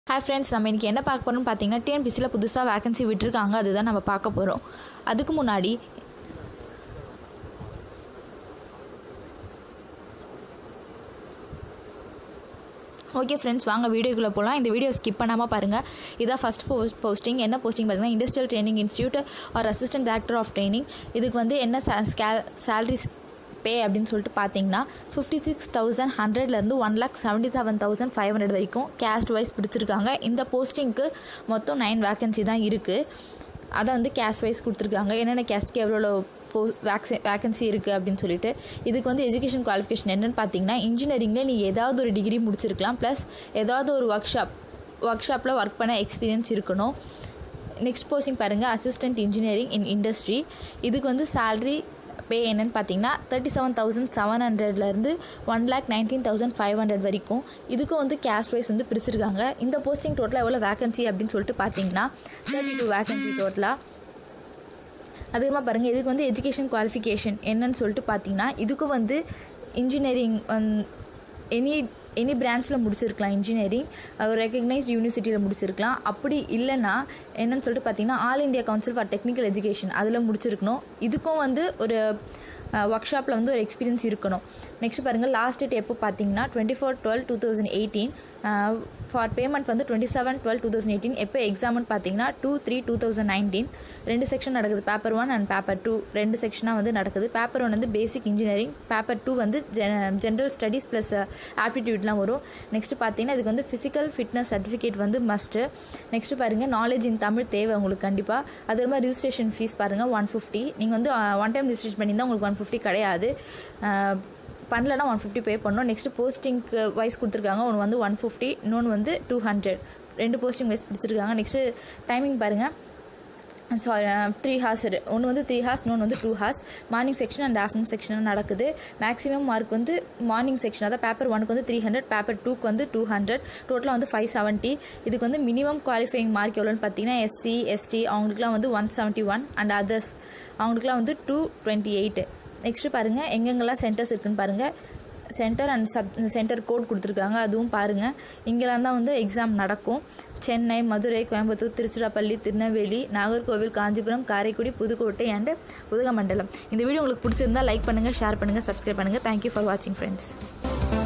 hi friends நம்ம இன்றைக்கி என்ன பார்க்க போகிறோம்னு பார்த்தீங்கன்னா டிஎன்பிசியில் புதுசாக வேகன்சி விட்டுருக்காங்க அதுதான் நம்ம பார்க்க போகிறோம் அதுக்கு முன்னாடி ஓகே ஃப்ரெண்ட்ஸ் வாங்க வீடியோக்குள்ளே போகலாம் இந்த வீடியோ ஸ்கிப் பண்ணாமல் பாருங்கள் இதான் ஃபஸ்ட் போ போஸ்டிங் என்ன போஸ்டிங் பார்த்தீங்கன்னா industrial training institute or assistant director of training இதுக்கு வந்து என்ன சேலரிஸ் பே அப்படின்னு சொல்லிட்டு பார்த்தீங்கன்னா ஃபிஃப்டி சிக்ஸ் தௌசண்ட் ஹண்ட்ரட்லேருந்து one lakh seventy seven thousand five hundred வரைக்கும் கேஸ்ட் வைஸ் பிடிச்சிருக்காங்க இந்த போஸ்டிங்க்கு மொத்தம் நைன் வேக்கன்சி தான் இருக்குது அதை வந்து கேஸ்ட் வைஸ் கொடுத்துருக்காங்க என்னென்ன கேஸ்ட்க்கு எவ்வளோ போ வேக்சி வேக்கன்சி இருக்குது அப்படின்னு சொல்லிட்டு இதுக்கு வந்து எஜுகேஷன் குவாலிஃபிகேஷன் என்னென்னு பார்த்தீங்கன்னா இன்ஜினியரிங்கில் நீ ஏதாவது ஒரு டிகிரி முடிச்சிருக்கலாம் ப்ளஸ் ஏதாவது ஒரு ஒர்க் ஷாப் ஒர்க் ஷாப்பில் ஒர்க் பண்ண எக்ஸ்பீரியன்ஸ் இருக்கணும் நெக்ஸ்ட் போஸ்டிங் பாருங்கள் அசிஸ்டன்ட் இன்ஜினியரிங் இன் இண்டஸ்ட்ரி இதுக்கு வந்து சேல்ரி பே என்னன்னு பார்த்தீங்கன்னா தேர்ட்டி செவன் தௌசண்ட் செவன் ஹண்ட்ரட்லேருந்து one lakh nineteen thousand five hundred வரைக்கும் இதுக்கும் வந்து கேஸ்ட் வைஸ் வந்து பிரிச்சிருக்காங்க இந்த போஸ்டிங் டோட்டலாக எவ்வளோ வேகன்சி அப்படின்னு சொல்லிட்டு பார்த்தீங்கன்னா தேர்ட்டி டூ வேகன்சி டோட்டலாக அதுக்கப்புறமா பாருங்கள் இதுக்கு வந்து எஜுகேஷன் குவாலிஃபிகேஷன் என்னன்னு சொல்லிட்டு பார்த்தீங்கன்னா இதுக்கும் வந்து இன்ஜினியரிங் எனி எனி பிரான்ச்சில் முடிச்சிருக்கலாம் இன்ஜினியரிங் ஒரு ரெக்கக்னைஸ்ட் யூனிவர்சிட்டியில் முடிச்சிருக்கலாம் அப்படி இல்லைன்னா என்னன்னு சொல்லிட்டு பார்த்தீங்கன்னா all India council for technical education அதில் முடிச்சிருக்கணும் இதுக்கும் வந்து ஒரு ஒர்க் ஷாப்பில் வந்து ஒரு எக்ஸ்பீரியன்ஸ் இருக்கணும் நெக்ஸ்ட் பாருங்கள் லாஸ்ட் டேட் எப்போ பார்த்தீங்கன்னா twenty four twelve two thousand eighteen for payment வந்து twenty seven twelve two thousand eighteen எப்போ எக்ஸாம்னு பார்த்தீங்கன்னா two three two thousand nineteen ரெண்டு செக்ஷன் நடக்குது paper one and paper two ரெண்டு செக்ஷனாக வந்து நடக்குது பேப்பர் ஒன் வந்து பேசிக் இன்ஜினியரிங் பேப்பர் டூ வந்து ஜென்ரல் ஸ்டடீஸ் ப்ளஸ் ஆப்டிடியூட்லாம் வரும் நெக்ஸ்ட்டு பார்த்தீங்கன்னா இதுக்கு வந்து ஃபிசிக்கல் ஃபிட்னஸ் சர்டிஃபிகேட் வந்து மஸ்ட்டு நெக்ஸ்ட்டு பாருங்கள் நாலேஜ் இன் தமிழ் தேவை உங்களுக்கு கண்டிப்பாக அது மாதிரி ரிஜிஸ்ட்ரேஷன் ஃபீஸ் பாருங்கள் ஒன் ஃபிஃப்டி நீங்கள் வந்து ஒன் டைம் ரிஜிஸ்ட்ரேஷன் பண்ணியிருந்தால் உங்களுக்கு ஒன் ஃபிஃப்டி கிடையாது பண்ணலன்னா ஒன் ஃபிஃப்டி பே பண்ணணும் நெக்ஸ்ட்டு போஸ்டிங்க்கு வைஸ் கொடுத்துருக்காங்க ஒன்று வந்து ஒன் ஃபிஃப்டி இன்னொன்று வந்து டூ ஹண்ட்ரட் ரெண்டு போஸ்டிங் வைஸ் பிடிச்சிருக்காங்க நெக்ஸ்ட்டு டைமிங் பாருங்கள் சாரி த்ரீ ஹார்ஸ் ஒன்று வந்து த்ரீ ஹார்ஸ் இன்னொன்று வந்து two hours morning section and afternoon section நடக்குது மேக்ஸிமம் மார்க் வந்து மார்னிங் செக்ஷன் அதாவது பேப்பர் ஒனுக்கு வந்து த்ரீ ஹண்ட்ரட் பேப்பர் டூக்கு வந்து டூ ஹண்ட்ரட் டோட்டலாக வந்து ஃபைவ் செவன்ட்டி இதுக்கு வந்து மினிமம் குவாலிஃபைங் மார்க் எவ்வளோன்னு பார்த்தீங்கன்னா எஸ்சி எஸ்டி அவங்களுக்குலாம் வந்து one seventy one and others அவங்களுக்குலாம் வந்து டூ டுவெண்ட்டி எயிட் நெக்ஸ்ட்டு பாருங்கள் எங்கெங்கெல்லாம் சென்டர்ஸ் இருக்குன்னு பாருங்கள் centre and sub centre code கொடுத்துருக்காங்க அதுவும் பாருங்கள் இங்கெல்லாம் தான் வந்து எக்ஸாம் நடக்கும் சென்னை மதுரை கோயம்புத்தூர் திருச்சிராப்பள்ளி திருநெல்வேலி நாகர்கோவில் காஞ்சிபுரம் காரைக்குடி புதுக்கோட்டை அண்டு உதகமண்டலம் இந்த வீடியோ உங்களுக்கு பிடிச்சிருந்தா லைக் பண்ணுங்கள் ஷேர் பண்ணுங்கள் சப்ஸ்கிரைப் பண்ணுங்கள் தேங்க்யூ ஃபார் வாட்சிங் ஃப்ரெண்ட்ஸ்